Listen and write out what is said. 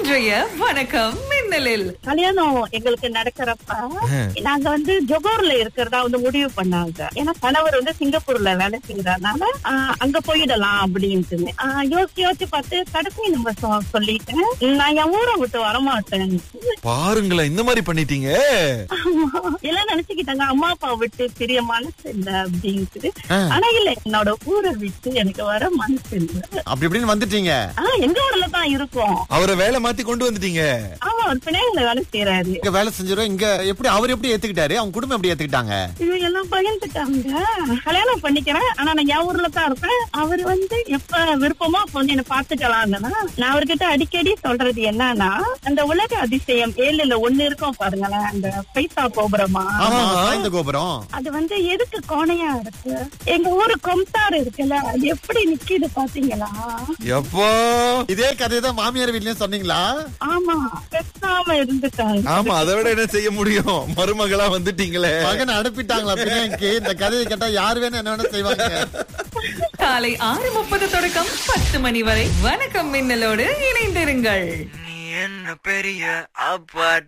இன்றைய வணக்கம் மின்னலில் கல்யாணம் எங்களுக்கு நடக்கிறப்ப நாங்க வந்து ஜொகூர்ல இருக்கிறதா வந்து முடிவு பண்ணாங்க ஏன்னா கணவர் வந்து சிங்கப்பூர்ல வேலை செய்யறதுனால ஆஹ், அங்க போயிடலாம் அப்படின்ட்டு ஆஹ், யோசிச்சு யோசிச்சு பார்த்து கடைசி நம்ம சொ- சொல்லிட்டேன் நான் என் ஊரை விட்டு வரமாட்டேன் பாருங்களேன் இந்த மாதிரி பண்ணிட்டீங்க எல்லாம் நினைச்சுக்கிட்டாங்க அம்மா அப்பா விட்டு பிரிய மனசு இல்ல அப்படின்ட்டு ஆனா இல்ல என்னோட ஊரை விட்டு எனக்கு வர மனசு இல்ல அப்படி இப்படின்னு வந்துட்டீங்க ஆஹ் எங்க ஊர்ல தான் இருக்கோம் அவரை வேலை மாத்தி கொண்டு வந்துட்டீங்க ஆமா ஒரு பிணையங்களை வேலை செய்யறாரு இங்க வேலை செஞ்சிரும் இங்க எப்படி அவர் எப்படி ஏத்துக்கிட்டாரு அவங்க குடும்பம் எப்படி ஏத்துக்கிட்டாங்க இவங்க எல்லாம் பகிர்ந்துட்டாங்க கல்யாணம் பண்ணிக்கிறேன் ஆனா நான் என் ஊர்ல தான் இருப்பேன் அவர் வந்து எப்ப விருப்பமோ அப்ப வந்து என்ன பாத்துக்கலாங்கன்னா நான் அவர்கிட்ட அடிக்கடி சொல்றது என்னன்னா அந்த உலக அதிசயம் ஏழுல ஒண்ணு இருக்கும் பாருங்களேன் அந்த பைசா கோபுரமா ஆமா சாய்ந்த கோபுரம் அது வந்து எதுக்கு கோணையா இருக்கு எங்க ஊரு கொம்தார் இருக்குல்ல அது எப்படி நிக்குது பாத்தீங்களா எப்போ இதே கதையை தான் மாமியார் வீட்லயும் சொன்னீங்களா ஆமா பேசாம இருந்துட்டாங்க ஆமா அதை விட என்ன செய்ய முடியும் மருமகளா வந்துட்டீங்களே மகன் அனுப்பிட்டாங்களா பிள்ளைக்கு இந்த கதையை கேட்டா யார் வேணும் என்ன வேணும் செய்வாங்க காலை ஆறு முப்பது தொடக்கம் பத்து மணி வரை வணக்கம் மின்னலோடு இணைந்திருங்கள் நீ என்ன பெரிய அப்பாட்ட